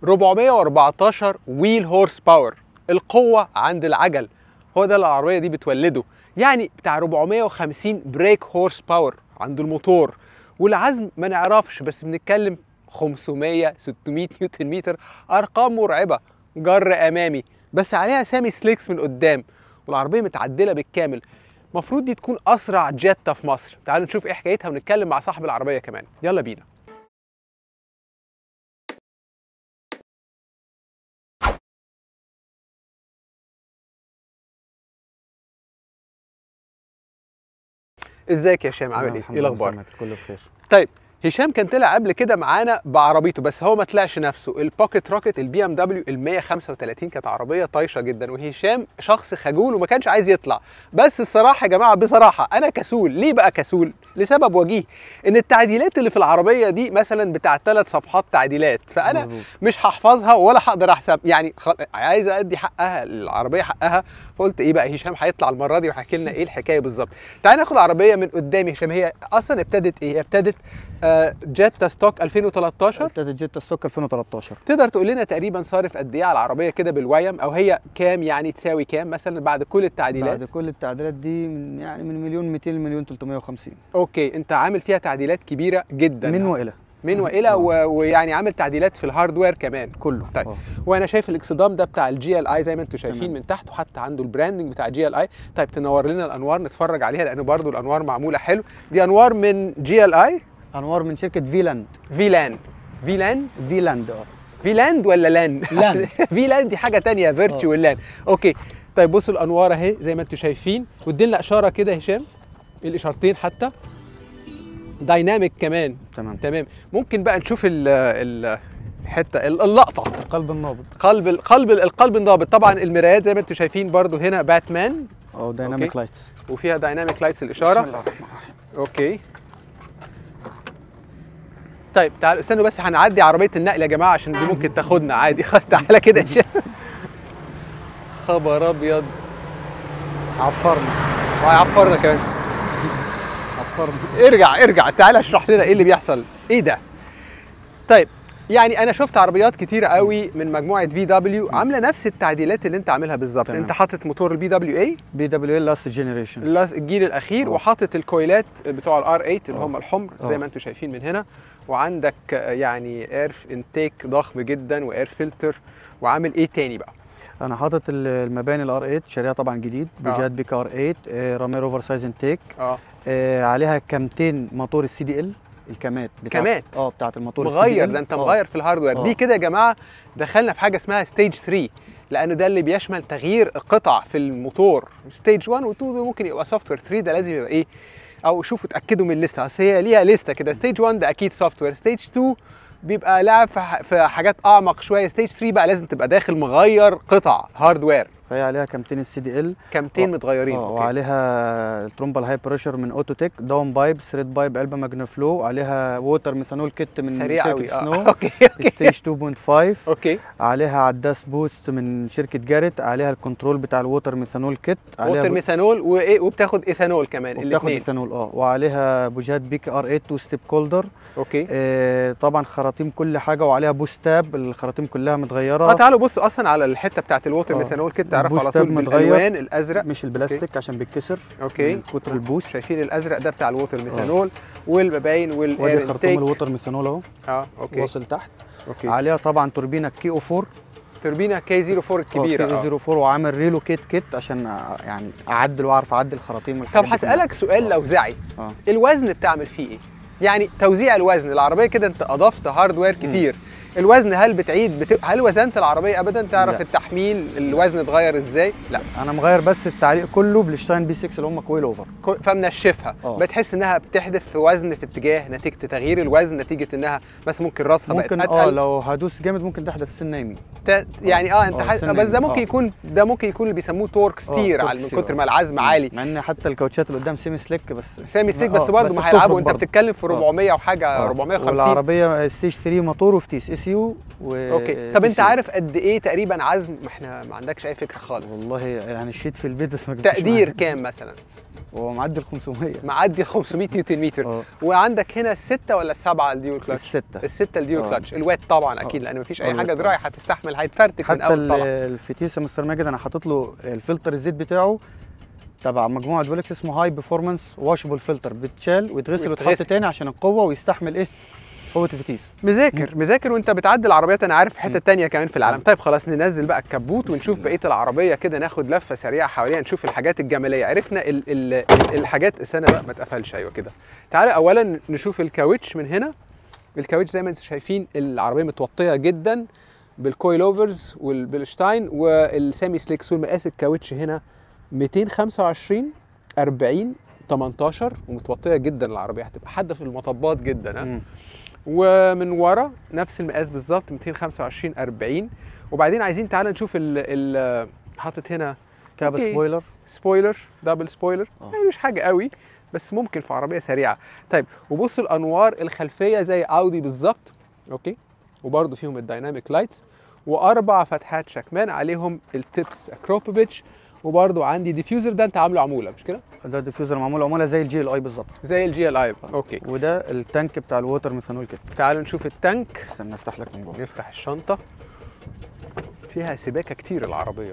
414 ويل هورس باور القوه عند العجل هو ده اللي العربيه دي بتولده يعني بتاع 450 بريك هورس باور عند الموتور والعزم ما نعرفش بس بنتكلم 500 600 نيوتن متر ارقام مرعبه جر امامي بس عليها سامي سليكس من قدام والعربيه متعدله بالكامل المفروض دي تكون اسرع جيتا في مصر تعالوا نشوف ايه حكايتها ونتكلم مع صاحب العربيه كمان يلا بينا ازيك يا هشام عامل ايه الحمد ايه لله الاخبار سلامتك، كله بخير طيب هشام كان طلع قبل كده معانا بعربيته بس هو ما طلعش نفسه البوكيت روكيت البي ام دبليو ال 135 كانت عربيه طايشه جدا وهشام شخص خجول وما كانش عايز يطلع بس الصراحه يا جماعه بصراحه انا كسول ليه بقى كسول لسبب وجيه ان التعديلات اللي في العربيه دي مثلا بتاع ثلاث صفحات تعديلات فانا مظبوط. مش هحفظها ولا هقدر احسب يعني خ... عايز ادي حقها العربيه حقها فقلت ايه بقى هشام هيطلع المره دي وهيحكي لنا ايه الحكايه بالظبط تعالى ناخد عربيه من قدامي هشام هي اصلا ابتدت ايه هي ابتدت آه جيتا ستوك 2013 ابتدت جيتا ستوك 2013 تقدر تقول لنا تقريبا صارف قد ايه على العربيه كده بالويم او هي كام يعني تساوي كام مثلا بعد كل التعديلات بعد كل التعديلات دي من يعني من مليون 200 لمليون 350 اوكي انت عامل فيها تعديلات كبيره جدا من والى من والى آه. و... ويعني عامل تعديلات في الهاردوير كمان كله طيب. آه. وانا شايف الاكسدام ده بتاع الجي ال اي زي ما انتم شايفين تمام. من تحت وحتى عنده البراندنج بتاع جي ال اي طيب تنور لنا الانوار نتفرج عليها لان برضو الانوار معموله حلو دي انوار من جي ال اي انوار من شركه فيلاند فيلان فيلان فيلاند اه فيلاند ولا لان لاند. فيلاند دي حاجه تانية فيرتشو واللان اوكي طيب بصوا الانوار اهي زي ما انتم شايفين وادي لنا اشاره كده يا هشام الاشارتين حتى دايناميك كمان تمام تمام ممكن بقى نشوف ال ال الحته اللقطه القلب النابض قلب القلب القلب انضابط طبعا المرايات زي ما انتم شايفين برضو هنا باتمان او دايناميك أوكي. لايتس وفيها دايناميك لايتس بسم الاشاره الله الرحمن الرحيم اوكي طيب تعالوا استنوا بس هنعدي عربيه النقل يا جماعه عشان دي ممكن تاخدنا عادي تعالى كده يا شيخ. خبر ابيض عفرنا وهيعفرنا كمان عفرنا ارجع ارجع تعالى اشرح لنا ايه اللي بيحصل ايه ده طيب يعني انا شفت عربيات كتيره قوي من مجموعه في دبليو عامله نفس التعديلات اللي انت عاملها بالظبط تمام. انت حاطط موتور البي دبليو اي بي دبليو ال لاست جينيريشن الجيل الاخير آه. وحاطط الكويلات بتوع الار 8 اللي آه. هم الحمر زي آه. ما انتم شايفين من هنا وعندك آه، يعني اير انتيك ضخم جدا واير فلتر وعامل ايه تاني بقى انا حاطط ال- المباني الار 8 شاريها طبعا جديد بوجات بيك ار 8 آه، رامير اوفر سايز انتيك اه آه، عليها كامتين موتور السي دي ال الكامات بتاعت كامات؟ اه بتاعت الموتور مغير CDL. ده انت آه. مغير في الهاردوير آه. دي كده يا جماعه دخلنا في حاجه اسمها ستيج 3 لانه ده اللي بيشمل تغيير القطع في الموتور ستيج 1 و 2 ده ممكن يبقى سوفت وير 3 ده لازم يبقى ايه او شوفوا اتاكدوا من الليسته اصل هي ليها ليسته كده ستيج 1 ده اكيد سوفت وير ستيج 2 بيبقى لعب في ح- في حاجات اعمق شويه ستيج 3 بقى لازم تبقى داخل مغير قطع هاردوير فهي عليها كامتين السي دي ال كامتين آه. متغيرين اه أوكي. وعليها الترومبا الهاي بريشر من اوتوتيك داون بايب ثريد بايب علبه ماجنافلو عليها ووتر ميثانول كيت من سريع شركه قوي سنو اه اوكي اوكي ستيج 2.5 اوكي عليها عداس بوست من شركه جاريت عليها الكنترول بتاع الووتر ميثانول كيت عليها ووتر بو- ميثانول وايه وبتاخد ايثانول كمان وبتاخد الاثنين ايثانول اه وعليها بوجات بيك ار 8 تو ستيب كولدر اوكي آه طبعا خراطيم كل حاجه وعليها بوستاب الخراطيم كلها متغيره اه تعالوا بصوا اصلا على الحته بتاعت الووتر آه. ميثانول كده تعرفوا على البوست طول تاب متغير. بالالوان الازرق مش البلاستيك عشان بيتكسر اوكي من كتر البوست شايفين الازرق ده بتاع الووتر ميثانول والمباين وادي والاير خرطوم انتيك الووتر ميثانول اهو اه اوكي واصل تحت اوكي عليها طبعا توربينه كي او 4 توربينه كي 04 الكبيره كي اه. 04 وعامل ريلو كيت كيت عشان أ- يعني اعدل واعرف اعدل خراطيم طب والحاجات دي كلها. هسالك سؤال لوزعي اه الوزن بتعمل فيه ايه يعني توزيع الوزن العربيه كده انت اضفت هاردوير كتير الوزن هل بتعيد بت... هل وزنت العربيه ابدا تعرف لا. التحميل الوزن اتغير ازاي لا انا مغير بس التعليق كله بلشتاين بي 6 اللي هم كويل اوفر كو- فمنشفها اه. بتحس انها بتحدث في وزن في اتجاه نتيجه تغيير الوزن نتيجه انها بس ممكن راسها ممكن بقت اه اتقل لو هدوس جامد ممكن تحدث سن يمين ت... يعني اه انت اه، حس... سنة بس ده يمين. ممكن اه. يكون ده ممكن يكون اللي بيسموه تورك ستير تورك على من ستير، كتر اه. ما العزم عالي مع ان حتى الكاوتشات اللي قدام سيمي سليك بس سامي سليك بس اه، برضه بس ما هيلعبوا بتفرق انت برضه. بتتكلم في اه. 400 وحاجه اه. 450 والعربيه ستيج 3 موتور وفتيس اي سي يو و اوكي طب انت TCU. عارف قد ايه تقريبا عزم ما احنا ما عندكش اي فكره خالص والله يعني الشيت في البيت بس ما جبتش تقدير معايا. كام مثلا هو معدي ال 500 معدي 500 نيوتن متر اه وعندك هنا الستة ولا السبعة الديول كلاتش؟ الستة الستة الديول آه. كلاتش الوات طبعا آه. اكيد لان مفيش آه، اي حاجة الوات دراعي هتستحمل هيتفرتك من حتى اول ال- طلعة الفتيس يا مستر ماجد انا حاطط له الفلتر الزيت بتاعه تبع مجموعه فولكس اسمه هاي بيرفورمانس واشبل فلتر بتشال ويتغسل ويتحط ويتغسل. تاني عشان القوه ويستحمل ايه قوه الفتيس مذاكر مذاكر وانت بتعدي العربيات انا عارف في حته مم. تانية كمان في العالم مم. طيب خلاص ننزل بقى الكبوت بسم ونشوف الله. بقيه العربيه كده ناخد لفه سريعه حواليها نشوف الحاجات الجماليه عرفنا ال ال ال الحاجات استنى بقى ما اتقفلش ايوه كده تعالى اولا نشوف الكاوتش من هنا الكاوتش زي ما انتم شايفين العربيه متوطيه جدا بالكويل اوفرز والبلشتاين والسامي سليكس والمقاس الكاوتش هنا 225 40 18 ومتوطيه جدا العربيه هتبقى حاده في المطبات جدا ها مم. ومن ورا نفس المقاس بالظبط 225 40 وبعدين عايزين تعالى نشوف ال ال حاطط هنا كاب أوكي. سبويلر سبويلر دبل سبويلر آه. يعني مش حاجه قوي بس ممكن في عربيه سريعه طيب وبصوا الانوار الخلفيه زي اودي بالظبط اوكي وبرده فيهم الدايناميك لايتس واربع فتحات شكمان عليهم التبس اكروبوفيتش وبرده عندي ديفيوزر ده انت عامله عموله مش كده ده الديفيوزر معمول عموله زي الجي ال اي بالظبط زي الجي ال اي اوكي وده التانك بتاع الووتر ميثانول كده تعالوا نشوف التانك استنى افتح لك من جوه نفتح الشنطة فيها سباكة كتير العربية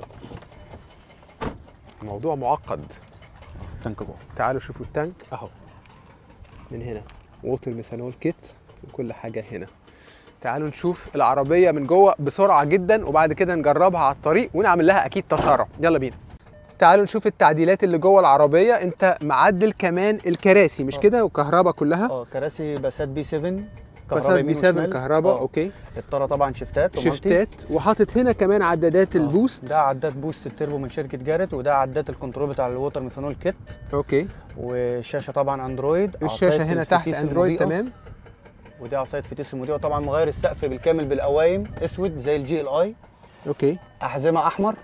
الموضوع معقد التانك جوه تعالوا شوفوا التانك اهو من هنا ووتر ميثانول كيت وكل حاجة هنا تعالوا نشوف العربية من جوه بسرعة جدا وبعد كده نجربها على الطريق ونعمل لها أكيد تسارع يلا بينا تعالوا نشوف التعديلات اللي جوه العربية انت معدل كمان الكراسي مش آه. كده وكهرباء كلها اه كراسي باسات بي 7 بس كهرباء بي يمين 7 وشمال. كهرباء آه. اوكي الطاره طبعا شيفتات ومالتي. شيفتات وحاطط هنا كمان عدادات آه. البوست ده عداد بوست التربو من شركه جارت وده عداد الكنترول بتاع الووتر ميثانول كيت اوكي والشاشه طبعا اندرويد الشاشة عصاية هنا تحت الفتيس اندرويد المضيئة. تمام ودي عصايه فتيس المضيئه وطبعا مغير السقف بالكامل بالقوايم اسود زي الجي ال اي اوكي احزمه احمر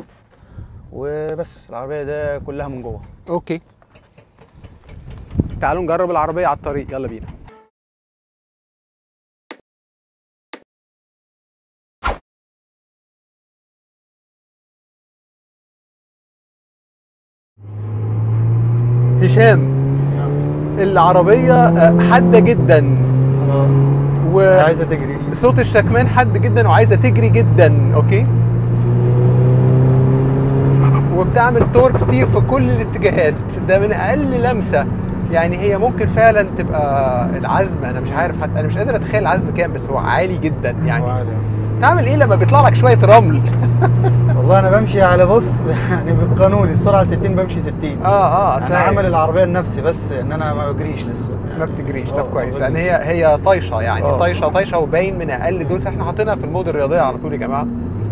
وبس العربيه ده كلها من جوه اوكي تعالوا نجرب العربية على الطريق يلا بينا هشام العربية آه، حادة جدا عايزه تجري وصوت الشكمان حاد جدا وعايزة تجري جدا اوكي وبتعمل تورك ستير في كل الاتجاهات ده من اقل لمسة يعني هي ممكن فعلا تبقى العزم انا مش عارف حتى انا مش قادر اتخيل العزم كام بس هو عالي جدا يعني وعادي. تعمل ايه لما بيطلع لك شويه رمل والله انا بمشي على بص يعني بالقانون السرعه 60 بمشي 60 اه اه انا أصل عامل العربيه لنفسي بس ان انا ما بجريش لسه ما بتجريش آه، طب كويس آه، لان بجري. هي هي طايشه يعني آه. طايشه طايشه وباين من اقل دوس احنا حاطينها في المود الرياضيه على طول يا جماعه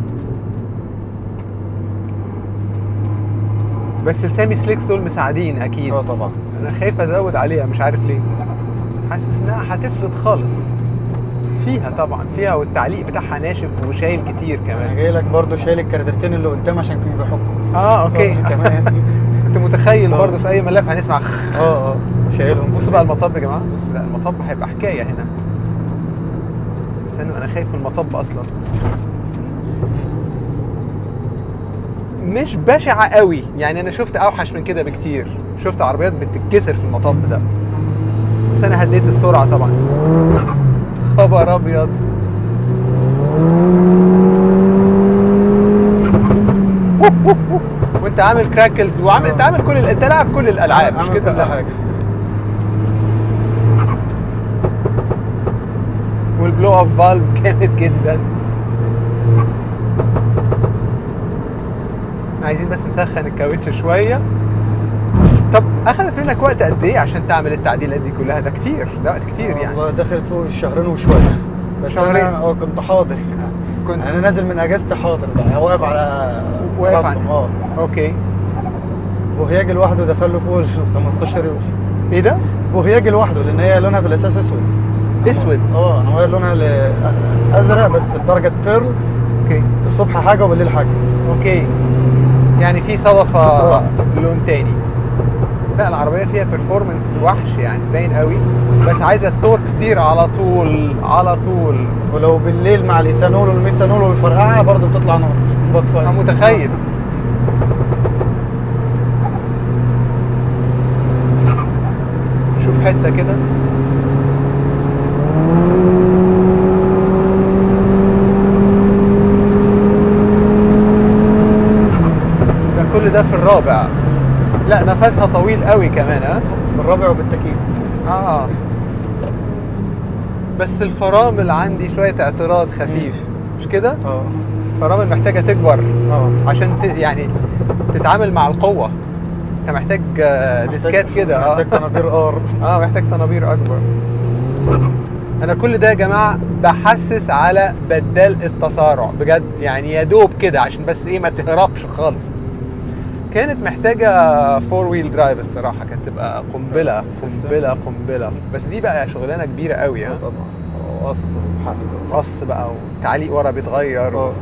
بس السامي سليكس دول مساعدين اكيد اه طبعا انا خايف ازود عليها مش عارف ليه حاسس انها هتفلت خالص فيها طبعا فيها والتعليق بتاعها ناشف وشايل كتير انا كمان جاي لك برضو شايل الكارترتين اللي قدام عشان كانوا بيحكوا اه اوكي آه، كمان كنت متخيل آه. برضه في اي ملف هنسمع اه اه شايلهم بصوا بقى المطب يا جماعه بصوا لا المطب هيبقى حكايه هنا استنوا انا خايف من المطب اصلا مش بشعه قوي يعني انا شفت اوحش من كده بكتير شفت عربيات بتتكسر في المطب ده بس انا هديت السرعه طبعا خبر ابيض وانت عامل كراكلز وعامل انت عامل كل ال- انت لاعب كل الالعاب مش عامل كده كل حاجه والبلو اوف فالف جامد جدا عايزين بس نسخن الكاوتش شويه طب اخذت منك وقت قد ايه عشان تعمل التعديلات دي كلها ده كتير ده وقت كتير يعني والله دخلت فوق الشهرين وشويه بس شهرين. انا اه كنت حاضر يعني كنت انا نازل من اجازتي حاضر بقى واقف على واقف راسهم، على- اه اوكي وهياجي لوحده دخل له فوق ال 15 يوم ايه ده وهياجي لوحده لان هي لونها في الاساس اسود اسود اه انا مغير لونها لازرق بس بدرجه بيرل اوكي الصبح حاجه وبالليل حاجه اوكي يعني في صدفه آه. لون تاني لا العربيه فيها بيرفورمانس وحش يعني باين قوي بس عايزه التورك ستير على طول على طول ولو بالليل مع الايثانول والميثانول والفرقعه برضه بتطلع نار انا بطفايه متخيل في حته كده ده كل ده في الرابع لا نفسها طويل قوي كمان ها بالرابع وبالتكييف اه بس الفرامل عندي شويه اعتراض خفيف مش كده اه الفرامل محتاجه تكبر اه عشان ت... يعني تتعامل مع القوه انت محتاج آه، ديسكات كده اه محتاج طنابير ار اه محتاج طنابير اكبر انا كل ده يا جماعه بحسس على بدال التسارع بجد يعني يا دوب كده عشان بس ايه ما تهربش خالص كانت محتاجه فور ويل درايف الصراحه كانت تبقى قنبله قنبله قنبله بس دي بقى شغلانه كبيره قوي ها طبعا قص وحق قص بقى والتعليق ورا بيتغير اه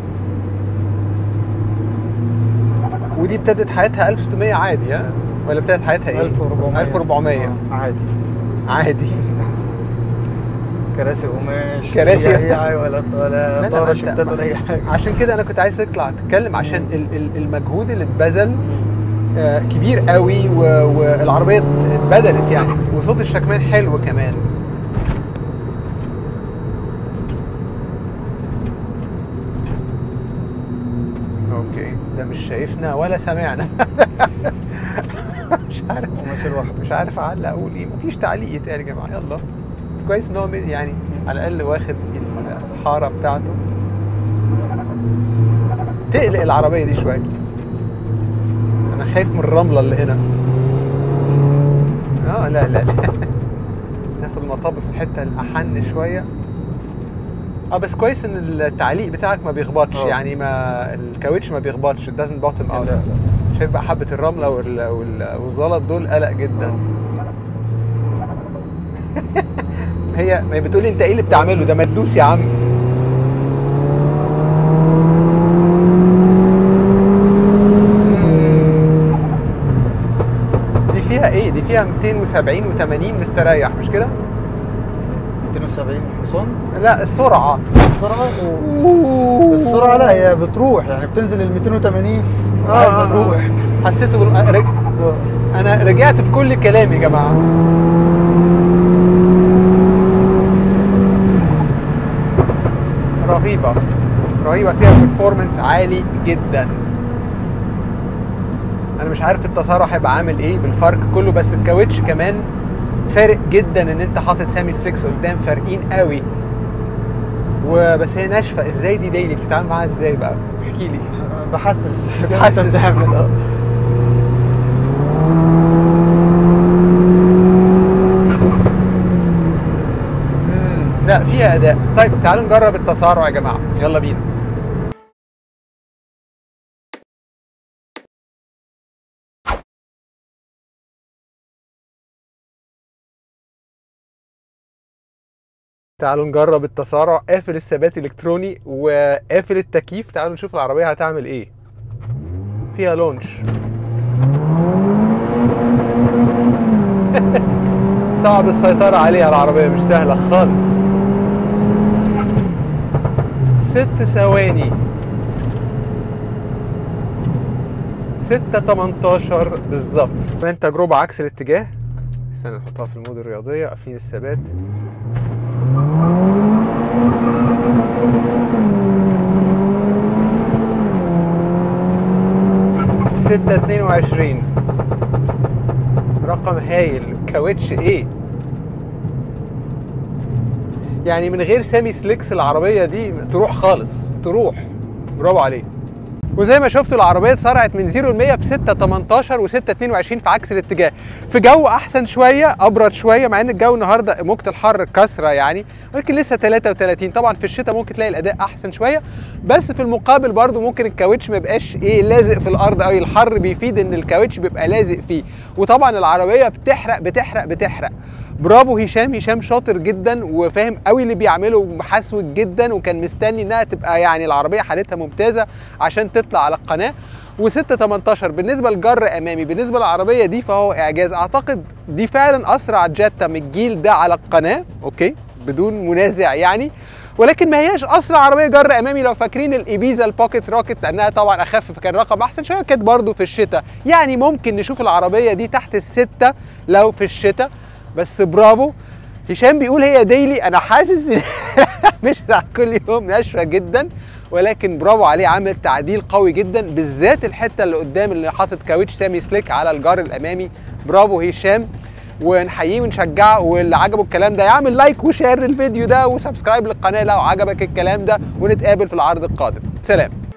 ودي ابتدت حياتها 1600 عادي ها ولا ابتدت حياتها ايه 1400 1400 آه، عادي عادي كراسي قماش كراسي. اي حاجه ولا لا، ولا لا، طاره ما أنت- شفتات ولا اي حاجه عشان كده انا كنت عايز تطلع تتكلم عشان ال- ال- المجهود اللي اتبذل آه، كبير قوي و- والعربيه اتبدلت يعني وصوت الشكمان حلو كمان اوكي ده مش شايفنا ولا سامعنا مش عارف وماشي لوحده مش عارف اعلق اقول ايه مفيش تعليق يتقال يا جماعه يلا بس كويس ان هو من- يعني على الاقل واخد الحاره بتاعته تقلق العربيه دي شويه انا خايف من الرمله اللي هنا اه لا لا لا ناخد المطب في الحته الاحن شويه اه بس كويس ان التعليق بتاعك ما بيخبطش آه. يعني ما الكاوتش ما بيخبطش it doesn't bottom لا out لا شايف بقى حبة الرملة وال- وال- والزلط دول قلق جدا هي ما هي بتقولي انت ايه اللي بتعمله ده ما تدوس يا عم دي فيها ايه؟ دي فيها 270 و80 مستريح مش كده؟ 270 حصان لا السرعة السرعه و- السرعه لا هي بتروح يعني بتنزل ال 280 آه، عايزه آه، تروح حسيته بال... رج... آه. انا رجعت في كل كلامي يا جماعه رهيبه رهيبه فيها performance عالي جدا انا مش عارف التسارع هيبقى عامل ايه بالفرق كله بس الكاوتش كمان فارق جدا ان انت حاطط سامي سليكس قدام فارقين قوي وبس هي ناشفه ازاي دي ديلي بتتعامل معاها ازاي بقى احكي لي بحسس بتحسس. انت بتعمل اه مم، لا فيها اداء طيب تعالوا نجرب التسارع يا جماعه يلا بينا تعالوا نجرب التسارع قافل الثبات الالكتروني وقافل التكييف تعالوا نشوف العربيه هتعمل ايه فيها لونش صعب السيطرة عليها العربية مش سهلة خالص ست ثواني ستة تمنتاشر بالظبط كمان تجربة عكس الاتجاه استنى نحطها في المود الرياضية قافلين الثبات ستة اتنين وعشرين رقم هايل كاوتش ايه يعني من غير سامي سليكس العربيه دي تروح خالص تروح برافو عليك وزي ما شفتوا العربيه اتسرعت من 0 ل 100 في 6 18 و 6 22 في عكس الاتجاه في جو احسن شويه ابرد شويه مع ان الجو النهارده موجه الحر كسره يعني ولكن لسه 33 طبعا في الشتاء ممكن تلاقي الاداء احسن شويه بس في المقابل برضو ممكن الكاوتش ما يبقاش ايه لازق في الارض قوي الحر بيفيد ان الكاوتش بيبقى لازق فيه وطبعا العربيه بتحرق بتحرق بتحرق برافو هشام هشام شاطر جدا وفاهم قوي اللي بيعمله ومحسوك جدا وكان مستني انها تبقى يعني العربيه حالتها ممتازه عشان تطلع على القناه و6 18 بالنسبه لجر امامي بالنسبه للعربيه دي فهو اعجاز اعتقد دي فعلا اسرع جاتا من الجيل ده على القناه اوكي بدون منازع يعني ولكن ما هياش اسرع عربيه جر امامي لو فاكرين الايبيزا البوكيت روكيت لانها طبعا اخف فكان رقم احسن شويه كانت برضو في الشتاء يعني ممكن نشوف العربيه دي تحت السته لو في الشتاء بس برافو هشام بيقول هي ديلي انا حاسس إن مش بتاع كل يوم ناشفه جدا ولكن برافو عليه عامل تعديل قوي جدا بالذات الحته اللي قدام اللي حاطط كاوتش سامي سليك على الجار الامامي برافو هشام ونحييه ونشجعه واللي عجبه الكلام ده يعمل لايك وشير للفيديو ده وسبسكرايب للقناه لو عجبك الكلام ده ونتقابل في العرض القادم سلام